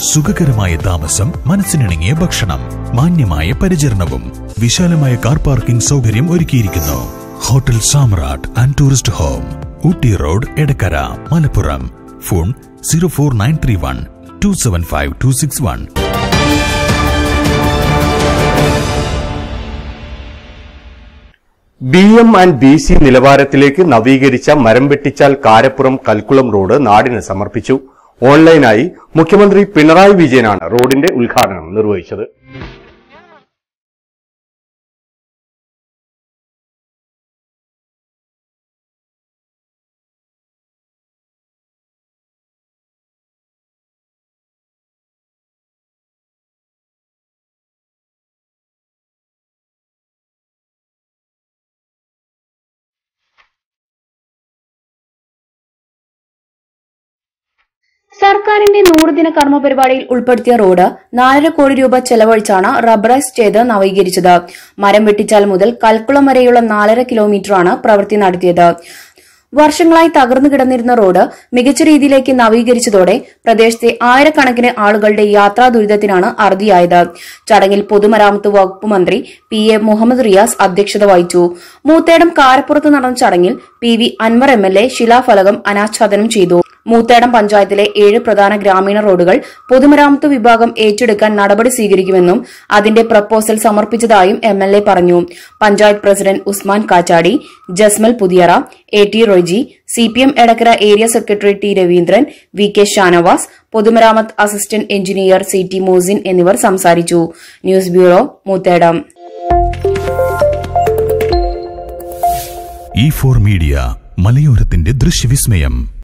സുഖകരമായ താമസം മനസ്സിനിണങ്ങിയ ഭക്ഷണം മാന്യമായ പരിചരണവും വിശാലമായ കാർ പാർക്കിംഗ് സൗകര്യം ഒരുക്കിയിരിക്കുന്നു hotel Samrat and tourist home Ooty road Edakkara Malappuram phone zero four nine three one two seven five two six one B M and B C നിലവാരത്തിലേക്ക് നവീകരിച്ച മരം വെട്ടിച്ചാൽ കാരപ്പുറം കൽക്കുളം റോഡ് നാടിന് സമർപ്പിച്ചു ഓൺലൈനായി മുഖ്യമന്ത്രി പിണറായി വിജയനാണ് റോഡിന്റെ ഉദ്ഘാടനം നിർവഹിച്ചത് സർക്കാരിന്റെ നൂറുദിന കർമ്മ പരിപാടിയിൽ ഉൾപ്പെടുത്തിയ റോഡ് നാലര കോടി രൂപ ചെലവഴിച്ചാണ് റബ്ബറൈസ് ചെയ്ത് നവീകരിച്ചത് മരം വെട്ടിച്ചാൽ മുതൽ കൽക്കുളം വരെയുള്ള നാലര കിലോമീറ്ററാണ് പ്രവൃത്തി നടത്തിയത് വർഷങ്ങളായി തകർന്നു കിടന്നിരുന്ന റോഡ് മികച്ച രീതിയിലേക്ക് നവീകരിച്ചതോടെ പ്രദേശത്തെ ആയിരക്കണക്കിന് ആളുകളുടെ യാത്രാ ദുരിതത്തിനാണ് അറുതിയായത് ചടങ്ങിൽ പൊതുമരാമത്ത് വകുപ്പ് മന്ത്രി പി എ മുഹമ്മദ് റിയാസ് അധ്യക്ഷത വഹിച്ചു മൂത്തേടം കാരപ്പുറത്ത് നടന്ന ചടങ്ങിൽ P V Anvar M L A ശിലാഫലകം അനാച്ഛാദനം ചെയ്തു മൂത്തേടം പഞ്ചായത്തിലെ ഏഴ് പ്രധാന ഗ്രാമീണ റോഡുകൾ പൊതുമരാമത്ത് വിഭാഗം ഏറ്റെടുക്കാൻ നടപടി സ്വീകരിക്കുമെന്നും അതിന്റെ പ്രപ്പോസൽ സമർപ്പിച്ചതായും എം എൽ എ പറഞ്ഞു panchayat president Usman Kachadi Jasmal Puthiyara A T Roji C P M Edakkara area secretary T Raveendran V K Shanavas പൊതുമരാമത്ത് assistant engineer C T Mosin എന്നിവർ സംസാരിച്ചു news bureau Moothedam E four media മലയോരത്തിന്റെ ദൃശ്യവിസ്മയം